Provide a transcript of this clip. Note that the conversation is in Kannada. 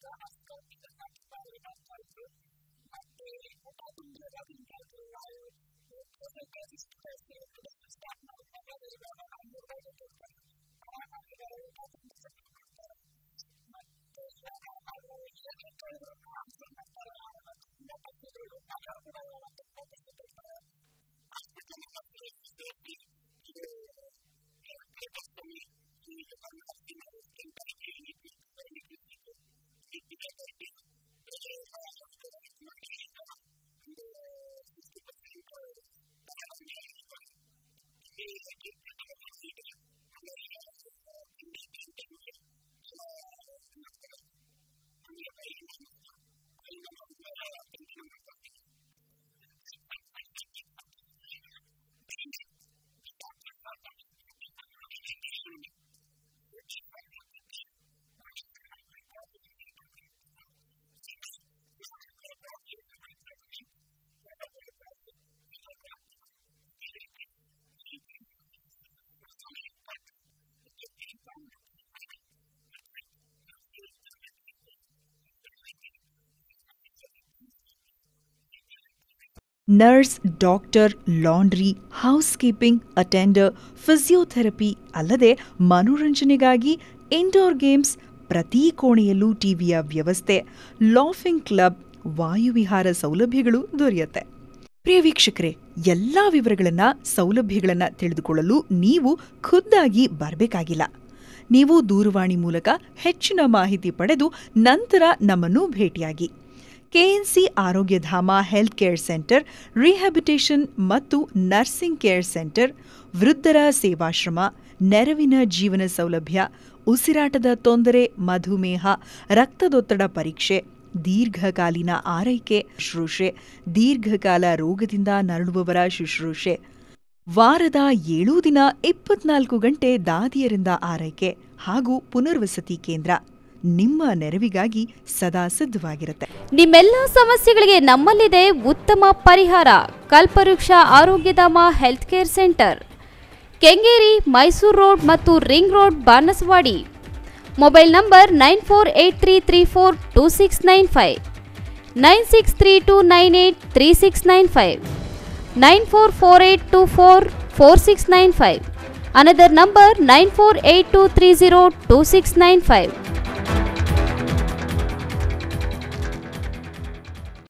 nurse doctor laundry housekeeping attender physiotherapy ಅಲ್ಲದೆ ಮನೋರಂಜನೆಗಾಗಿ ಇಂಡೋರ್ ಗೇಮ್ಸ್ ಪ್ರತಿ ಕೋಣೆಯಲ್ಲೂ ಟಿವಿಯ ವ್ಯವಸ್ಥೆ ಲಾಫಿಂಗ್ ಕ್ಲಬ್ ವಾಯುವಿಹಾರ ಸೌಲಭ್ಯಗಳು ದೊರೆಯುತ್ತೆ ಪ್ರಿಯ ವೀಕ್ಷಕರೇ ಎಲ್ಲಾ ವಿವರಗಳನ್ನ ಸೌಲಭ್ಯಗಳನ್ನ ತಿಳಿದುಕೊಳ್ಳಲು ನೀವು ಖುದ್ದಾಗಿ ಬರಬೇಕಾಗಿಲ್ಲ ನೀವು ದೂರವಾಣಿ ಮೂಲಕ ಹೆಚ್ಚಿನ ಮಾಹಿತಿ ಪಡೆದು ನಂತರ ನಮ್ಮನ್ನು ಭೇಟಿಯಾಗಿ KNC Arogyadhama health care centre rehabilitation ಮತ್ತು ನರ್ಸಿಂಗ್ ಕೇರ್ ಸೆಂಟರ್ ವೃದ್ಧರ ಸೇವಾಶ್ರಮ ನೆರವಿನ ಜೀವನ ಸೌಲಭ್ಯ ಉಸಿರಾಟದ ತೊಂದರೆ ಮಧುಮೇಹ ರಕ್ತದೊತ್ತಡ ಪರೀಕ್ಷೆ ದೀರ್ಘಕಾಲೀನ ಆರೈಕೆ ಶುಶ್ರೂಷೆ ದೀರ್ಘಕಾಲ ರೋಗದಿಂದ ನರಳುವವರ ಶುಶ್ರೂಷೆ ವಾರದ ಏಳೂ ದಿನ ಇಪ್ಪತ್ನಾಲ್ಕು ಗಂಟೆ ದಾದಿಯರಿಂದ ಆರೈಕೆ ಹಾಗೂ ಪುನರ್ವಸತಿ ಕೇಂದ್ರ ನಿಮ್ಮ ನೆರವಿಗಾಗಿ ಸದಾ ಸಿದ್ಧವಾಗಿರುತ್ತೆ ನಿಮ್ಮೆಲ್ಲ ಸಮಸ್ಯೆಗಳಿಗೆ ನಮ್ಮಲ್ಲಿದೆ ಉತ್ತಮ ಪರಿಹಾರ Kalpavriksha Arogyadhama health care centre Kengeri Mysuru road ಮತ್ತು ring road Banaswadi mobile number nine four eight three three four two six nine five nine six three two nine eight three six nine five nine four four eight two four four six nine five another number nine four eight two three zero two six nine five